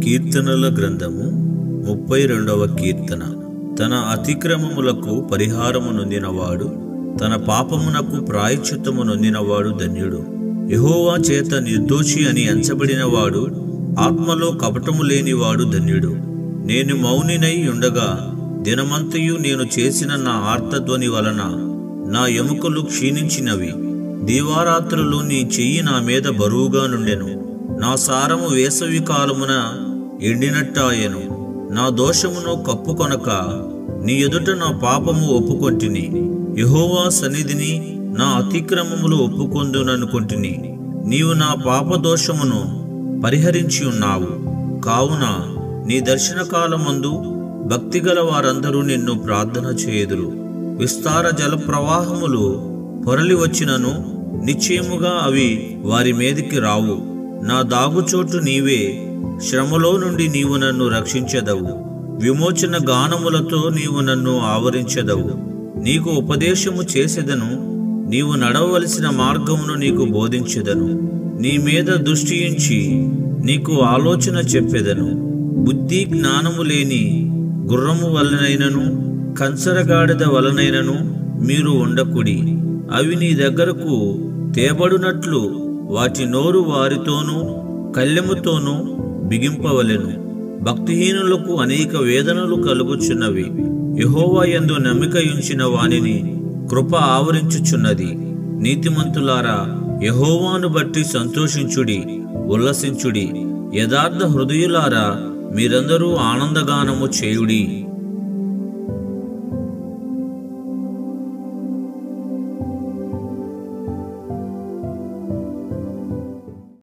కీర్తనల గ్రంథము ముప్పై రెండవ కీర్తన తన అతిక్రమములకు పరిహారము నొందినవాడు తన పాపమునకు ప్రాయశ్చిత్తము నొందినవాడు ధన్యుడు యెహోవా చేత నిర్దోషి అని ఎంచబడినవాడు ఆత్మలో కపటము లేనివాడు ధన్యుడు నేను మౌనినై ఉండగా దినమంతయు నేను చేసిన నా ఆర్తధ్వని వలన నా ఎముకలు క్షీణించినవి దీవారాత్రులు నీ చెయ్యి నా మీద బరువుగా నుండెను నా సారము వేసవి కాలమున ఎండినట్టాయెను నా దోషమును కప్పుకొనక నీ ఎదుట నా పాపము ఒప్పుకొంటిని యెహోవా సన్నిధిని నా అతిక్రమములు ఒప్పుకొందుననుకొంటిని నీవు నా పాప దోషమును పరిహరించి ఉన్నావు కావున నీ దర్శన కాలమందు భక్తిగల వారందరూ నిన్ను ప్రార్థన చేయుదురు విస్తార జల ప్రవాహములు పొరలి వచ్చినను నిశ్చయముగా అవి వారి మీదికి రావు నా దాగుచోటు నీవే శ్రమలో నుండి నీవు నన్ను రక్షించెదవు విమోచన గానములతో నీవు నన్ను ఆవరించెదవు నీకు ఉపదేశము చేసేదను నీవు నడవవలసిన మార్గమును నీకు బోధించెదను నీ మీద దృష్టించి నీకు ఆలోచన చెప్పెదను బుద్ధి జ్ఞానము లేని గుర్రము వలనైనను కంచరగాడిద వలనైనను మీరు ఉండకుడి అవి నీ దగ్గరకు తేబడునట్లు వాటి నోరు వారితోనూ కళ్ళెముతోనూ బిగింపవలెను భక్తిహీనులకు అనేక వేదనలు కలుగుచున్నవి యహోవా యందు నమ్మిక ఉంచిన వానిని కృప ఆవరించుచున్నది నీతిమంతులారా యహోవాను బట్టి సంతోషించుడి ఉల్లసించుడి యథార్థ హృదయులారా మీరందరూ ఆనందగానము చేయుడి